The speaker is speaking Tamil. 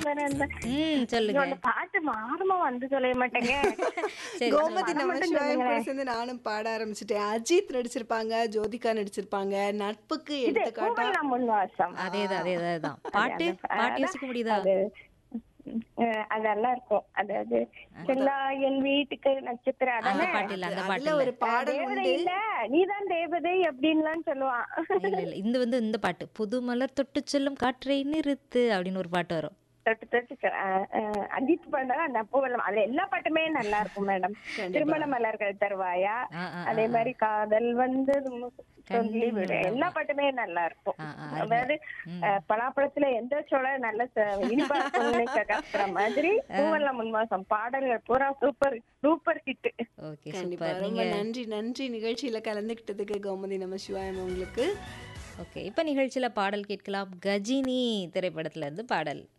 வேற இந்த ம் சொல்லுங்க இந்த பாட்டு மாறுமா வந்து சொல்ல மாட்டேங்க சரி கோமதி படம் நம்ம மட்டும் சிவாயம் கூட சொல்லுங்களேன். சேர்ந்து நானும் பாட ஆரம்பிச்சிட்டேன் அஜித் நடிச்சிருப்பாங்க ஜோதிகா நடிச்சிருப்பாங்க நட்புக்கு இது எடுத்துக்காட்டா பூவெல்லாம் முன்வாசம் அதேதான் அதேதான் அதேதான் பாட்டு பாட்டு யோசிக்க முடியுதா அது அஹ், அது நல்லா இருக்கும் அதாவது செல்லா என் வீட்டுக்கு நட்சத்திரம் அந்த அதானே பாட்டு இல்ல அந்த பாட்டு அதுல இல்ல ஒரு பாடல் தேவதை உண்டு இல்ல நீதான் தேவதை அப்படின்லாம் சொல்லுவான் இல்ல இல்ல இந்த வந்து இந்த பாட்டு புது மலர் தொட்டு செல்லும் காற்றை நிறுத்து அப்படின்னு ஒரு பாட்டு வரும் தொட்டு தொட்டு சொ- அஹ், அஹ், அஜித் பண்ணா அந்த பூவெல்லாம் அதுல எல்லா பாட்டுமே நல்லா இருக்கும் மேடம் திருமண மலர்கள் தருவாயா ஆ, ஆ, அதே மாதிரி காதல் வந்து சொல்லி விடு எல்லா பாட்டுமே நல்லா இருக்கும் ஆ, ஆ, அதாவது அஹ், பலாப்பழத்துல எந்த சோள நல்ல ச- இனிப்பா இருக்கும்னு கத்துற மாதிரி பூவெல்லாம் முன்வாசம் பாடல்கள் பூரா சூப்பர் சூப்பர் ஹிட் ஓகே கண்டிப்பா சூப்பர் ரொம்ப நன்றி நன்றி நிகழ்ச்சியில கலந்துக்கிட்டதுக்கு கோமதி நம்ம சிவாயம் உங்களுக்கு ஓகே இப்போ நிகழ்ச்சியில பாடல் கேட்கலாம் கஜினி திரைப்படத்துல இருந்து பாடல்